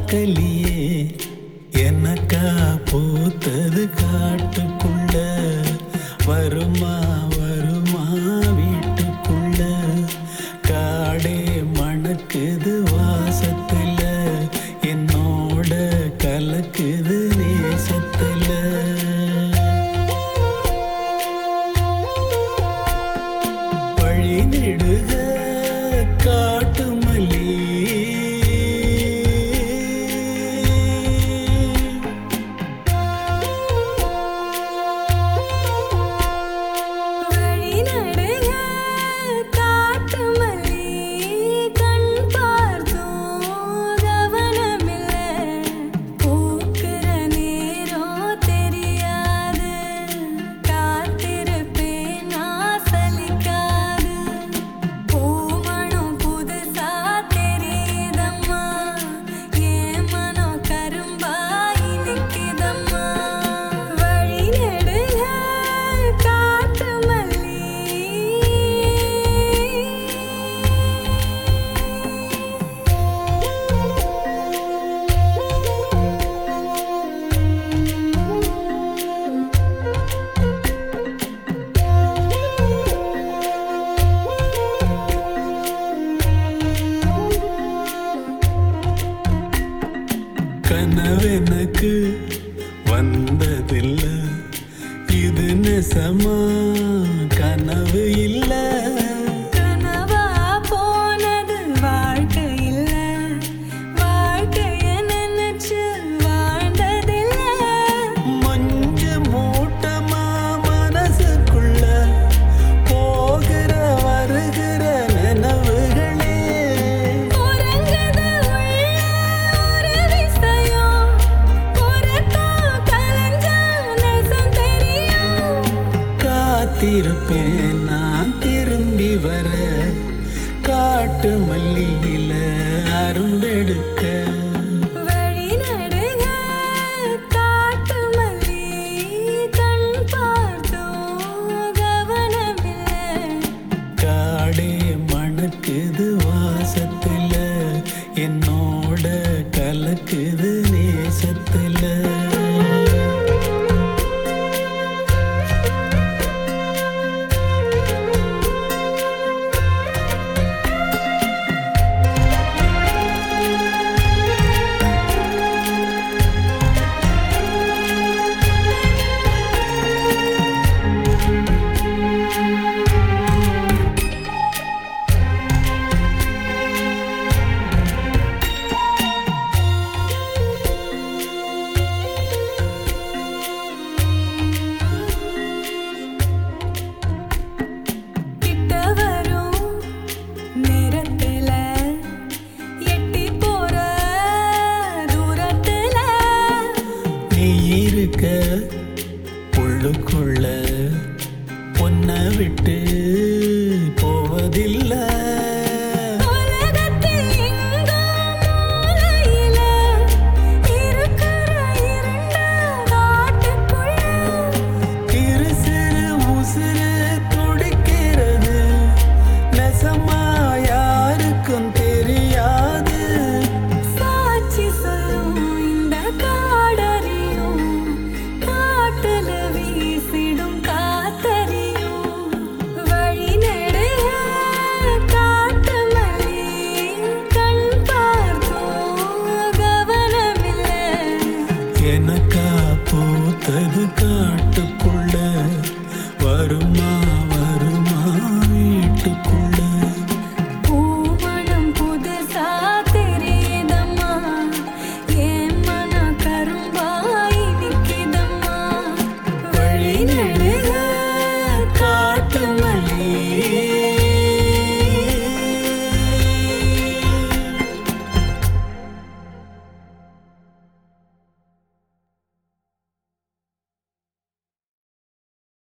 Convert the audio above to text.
பார்க்கலியே எனக்கா பூத்தது காட்டுக்குள்ள வருமா வருமா வீட்டுக்குள்ள காடே மணக்குது வாசத்துல என்னோட கலக்குது நேசத்துல வழி நெடுக காட்டு மல்லி வழி நடுக காட்டு மல்லி கண் பார்த்தோம் கவனமில்ல பூக்கிற நேரம் தெரியாது காத்திருப்பேன் நான் சலிக்காது பூமணம் புதுசா தெரியுதம்மா என் மனம் கரும்பாய் நிற்குதம்மா வழி நெடுக காட்டு மல்லி கனவெனக்கு வந்ததில்ல இது நெசமா கனவு இல்ல கனவா போனது வாழ்க்கை இல்ல வாழ்க்கைய நினைச்சு வாழ்ந்ததில்ல மஞ்ச மூட்டமா மனசுக்குள்ள போகிற வருகிற நினைவுகளே உறங்குது உள்ள ஒரு விஷயம் உறக்கம் கலைஞ்சா நெசம் தெரியும் காத்திருப்பேன் நான் திரும்பி வர காட்டு மல்லியில அரும்பெடுக்க வழி நடுக காட்டு மல்லி கண் பார்த்தோம் கவனமில்ல காடே மணக்குது வாசத்துல என்னோட கலக்குது நேசத்துல